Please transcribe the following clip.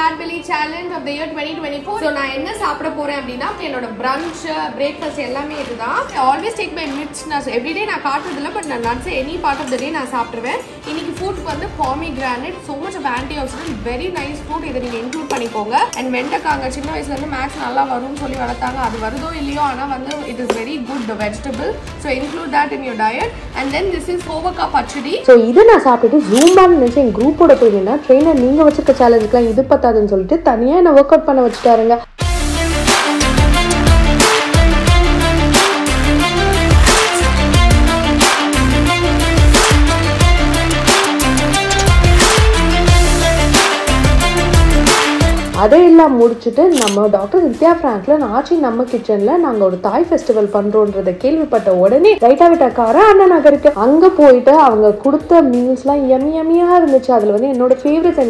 Fatbelly challenge of the year 2024 so நான் என்ன சாப்பிட போறேன் அப்படின்னா என்னோட brunch breakfast எல்லாமே இதுதான் I always take my nuts நான் everyday நான் காட்டுறது இல்ல பட் நான் nuts any part of the day நான் சாப்பிடுவேன் இன்னைக்கு ஃபுட் வந்து pomegranate so much of antioxidant very nice food இதை நீங்க இன்க்ளூட் பண்ணிக்கோங்க அண்ட் வெண்டைக்காங்க சின்ன வயசுல இருந்து மேக்ஸ் நல்லா வரும்னு சொல்லி வளர்த்தாங்க அது வருதோ இல்லையோ ஆனா வந்து it is very good vegetable so include that in your diet and then this is kovakka pachadi so இதை நான் சாப்பிட்டுட்டு ஜூம்பான்னு நினச்சி என் குரூப்போட போயிருந்தேன்னா ட்ரெயினர் நீங்கள் வச்சிருக்க சேலஞ்சுக்குலாம் இது பத்தாதுன்னு சொல்லிட்டு தனியாக என்ன ஒர்க் அவுட் பண்ண வச்சுட்டாருங்க அதையெல்லாம் முடிச்சுட்டு நம்ம டாக்டர் வித்யா ஃப்ராங்க்ல ஆச்சி நம்ம கிச்சன்ல நாங்க ஒரு தாய் ஃபெஸ்டிவல் பண்றோன்றத கேள்விப்பட்ட உடனே ரைட்டா விட்டாக்கார அண்ணா நகருக்கு அங்க போயிட்டு அவங்க கொடுத்த மீல்ஸ்லாம் எம்மி எம்மியா இருந்துச்சு அதுல வந்து என்னோட ஃபேவரட்